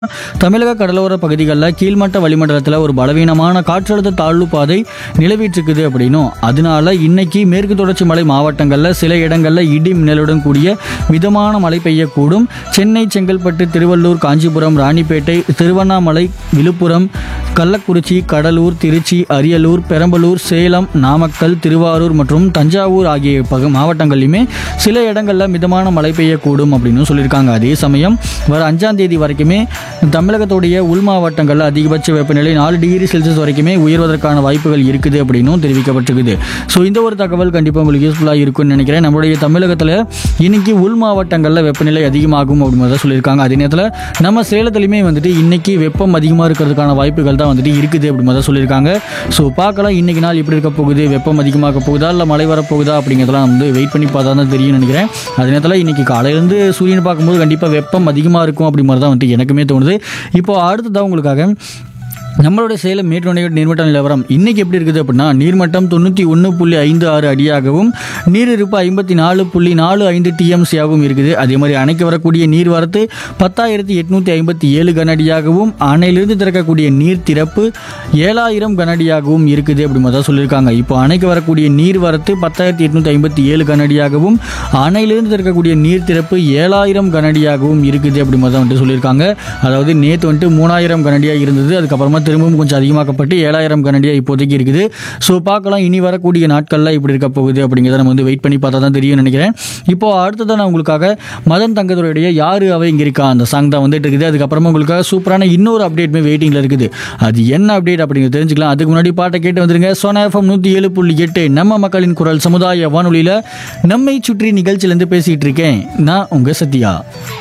தமிழக கடலோர பகுதிகளில் கீழ்மட்ட வளிமண்டலத்தில் ஒரு பலவீனமான காற்றழுத்த தாழ்வு பாதை நிலவிட்டு இருக்குது அப்படின்னும் அதனால இன்னைக்கு மேற்கு தொடர்ச்சி மலை மாவட்டங்களில் சில இடங்களில் இடி மின்னலுடன் கூடிய மிதமான மழை பெய்யக்கூடும் சென்னை செங்கல்பட்டு திருவள்ளூர் காஞ்சிபுரம் ராணிப்பேட்டை திருவண்ணாமலை விழுப்புரம் கள்ளக்குறிச்சி கடலூர் திருச்சி அரியலூர் பெரம்பலூர் சேலம் நாமக்கல் திருவாரூர் மற்றும் தஞ்சாவூர் ஆகிய பக மாவட்டங்கள்லையுமே சில இடங்களில் மிதமான மழை பெய்யக்கூடும் அப்படின்னு சொல்லியிருக்காங்க அதே சமயம் வர அஞ்சாம் தேதி வரைக்குமே தமிழகத்துடைய உள் மாவட்டங்களில் அதிகபட்ச வெப்பநிலை நாலு டிகிரி செல்சியஸ் வரைக்குமே உயர்வதற்கான வாய்ப்புகள் இருக்குது அப்படின்னும் தெரிவிக்கப்பட்டிருக்குது ஸோ இந்த ஒரு தகவல் கண்டிப்பாக உங்களுக்கு யூஸ்ஃபுல்லாக இருக்கும்னு நினைக்கிறேன் நம்மளுடைய தமிழகத்தில் இன்னைக்கு உள் மாவட்டங்களில் வெப்பநிலை அதிகமாகும் அப்படின்னு தான் சொல்லியிருக்காங்க அதே நேரத்தில் நம்ம சேலத்துலையுமே வந்துட்டு இன்னைக்கு வெப்பம் அதிகமாக இருக்கிறதுக்கான வாய்ப்புகள் தான் வந்துட்டு இருக்குது அப்படின்னு தான் சொல்லியிருக்காங்க ஸோ பார்க்கலாம் இன்னைக்கு நாள் எப்படி இருக்க போகுது வெப்பம் அதிகமாக போகுதா இல்லை மழை வரப்போகுதா அப்படிங்கிறதெல்லாம் வந்து வெயிட் பண்ணி பார்த்தா தான் தெரியும்னு நினைக்கிறேன் அதே நேரத்தில் இன்னைக்கு காலையிலேருந்து சூரியன் பார்க்கும்போது கண்டிப்பாக வெப்பம் அதிகமாக இருக்கும் அப்படி மாதிரி தான் வந்துட்டு எனக்குமே தோணுது இப்போ அடுத்ததாக உங்களுக்காக நம்மளுடைய சேலம் மேட்டுடைய நீர்மட்ட நிலவரம் இன்னைக்கு எப்படி இருக்குது அப்படின்னா நீர்மட்டம் தொண்ணூற்றி ஒன்று புள்ளி ஐந்து ஆறு அடியாகவும் நீரிருப்பு ஐம்பத்தி நாலு புள்ளி நாலு ஐந்து டிஎம்சியாகவும் இருக்குது அதே மாதிரி அணைக்கு வரக்கூடிய நீர் வரத்து பத்தாயிரத்தி எட்நூற்றி ஐம்பத்தி ஏழு கனஅடியாகவும் அணையிலிருந்து திறக்கக்கூடிய நீர் திறப்பு ஏழாயிரம் கனஅடியாகவும் இருக்குது அப்படி மாதிரி தான் சொல்லியிருக்காங்க இப்போ அணைக்கு வரக்கூடிய நீர் வரத்து பத்தாயிரத்தி எட்நூற்றி ஐம்பத்தி ஏழு கனஅடியாகவும் அணையிலிருந்து திறக்கக்கூடிய நீர் திறப்பு ஏழாயிரம் கனஅடியாகவும் இருக்குது அப்படி மாதிரி தான் வந்துட்டு சொல்லியிருக்காங்க அதாவது நேற்று வந்துட்டு மூணாயிரம் கனடியாக இருந்தது அதுக்கப்புறமா திரும்பவும் கொஞ்சம் அதிகமாக்கப்பட்டு ஏழாயிரம் கனடியாக இப்போதைக்கு இருக்குது ஸோ பார்க்கலாம் இனி வரக்கூடிய நாட்களில் இப்படி இருக்க போகுது அப்படிங்கிறத நம்ம வந்து வெயிட் பண்ணி பார்த்தா தான் தெரியும்னு நினைக்கிறேன் இப்போ அடுத்ததான் நான் உங்களுக்காக மதன் தங்கத்துடைய யாரு அவ இங்கே இருக்கா அந்த சாங் தான் வந்துட்டு இருக்குது அதுக்கப்புறமா உங்களுக்காக சூப்பரான இன்னொரு அப்டேட்மே வெயிட்டிங்கில் இருக்குது அது என்ன அப்டேட் அப்படிங்கிறது தெரிஞ்சுக்கலாம் அதுக்கு முன்னாடி பாட்டை கேட்டு வந்துருங்க சோனா எஃப்எம் நூற்றி ஏழு புள்ளி எட்டு நம்ம மக்களின் குரல் சமுதாய வானொலியில் நம்மை சுற்றி நிகழ்ச்சியிலேருந்து பேசிகிட்டு இருக்கேன் நான் உங்கள் சத்யா